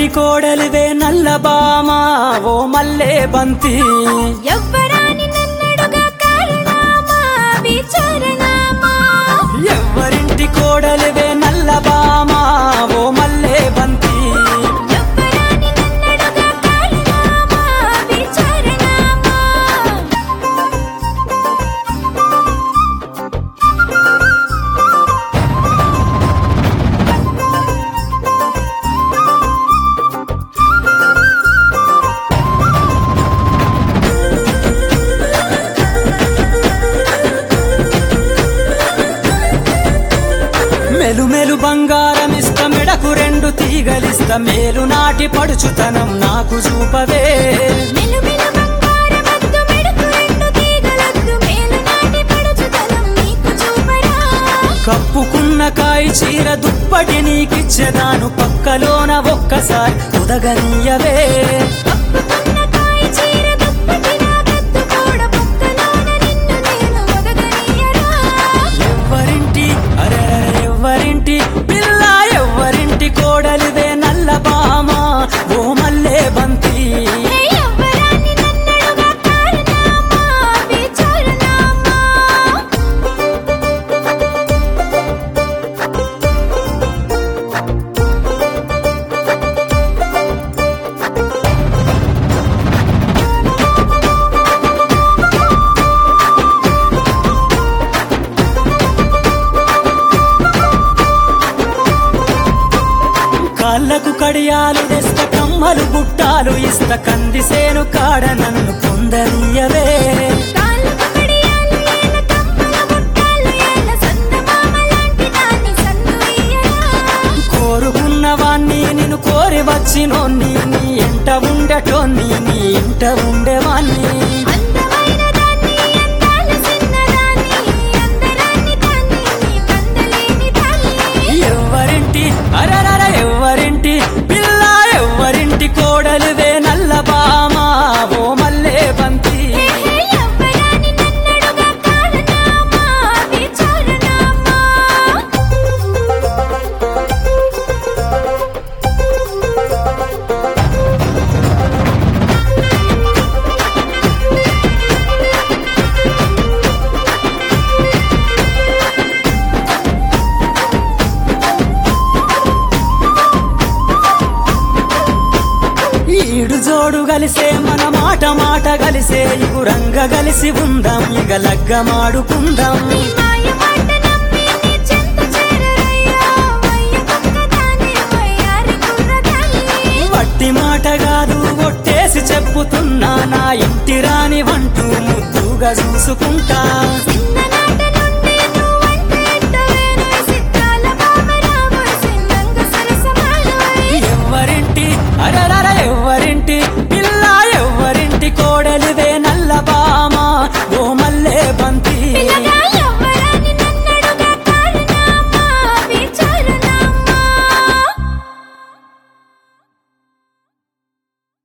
ఎవ్వరింటి కోడలివే నల్ల బామా ఓ మల్లే బంతి ఎవ్వరాని నన్నడుగా కారణమా విచారణమా ఎవ్వరింటి కోడలివే నల్ల బామా ఓ మల్లే బంతి ఎవ్వరాని నన్నడుగా కారణమా విచారణమా మెలు మెలు బంగారం ఇస్త మెడకు రెండు తీగలిస్త మేలు నాటి పడుచుతనం నాకు చూపవే మెలుమెలు బంగారమద్దు మెడుకు రెండు తీగలద్దు మేలు నాటి పడుచుదనం నీకు చూపరా కప్పుకున్న కాయి చీర దుప్పటి నీకిచ్చెదాను పక్కలోన ఒక్కసారి ఉదగనీయవే కప్పుకున్న కాయ చీర దుప్పటి నాకద్దు కూడా పక్కలోన నిన్ను నేను ఒదగనీయరా ఎవ్వరింటి అరే ఎవ్వరింటి పిల్ల ఎవ్వరింటి కోడలివే నల్ల బామా ఓ మల్లే బంతి ఏ ఎవ్వరాని నన్నడుగా కారణమా విచారణమా కాళ్ళకు కడియాలు తెస్త కమ్మలు బుట్టాలు ఇస్త కందిసేను కాడ నన్ను పొందనీయవే కాళ్ళకు కడియాలు ఏల కమ్మల బుట్టాలు ఏల సందమామ లాంటి దాన్ని సన్నుయ్యరా కోరుకున్నవాణ్ణి నిన్ను కోరి వచ్చినోన్ని నీ ఎంట ఉండటోన్ని నీ ఇంట ఉండేవాణ్ణి అందమైన దాన్ని అందాల చిన్నదాన్ని అందరాన్ని దాన్ని నీ కందలేని దాన్ని ఎవ్వరింటి అరరర ఎవ్వరింటి పిల్ల ఎవ్వరింటి కోడలివే నల్ల బామా ఓ మల్లే బంతి ఏ ఎవ్వరాని నన్నడుగా కారణమా విచారణమా ఈడు జోడు కలిసే మన మాట మాట కలిసే ఇగురంగ కలిసి ఉందాం ఇక లగ్గమాడుకుందాం నీ మాయ మాట నమ్మి నీ చెంత చేరరయ్యా వయ్య పక్కదాన్ని వయ్యారి కుర్రదాన్ని వట్టి మాట కాదు ఒట్టేసి చెప్పుతున్నా నా ఇంటి రాని వంటూ ముద్దుగా చూసుకుంటా చిన్న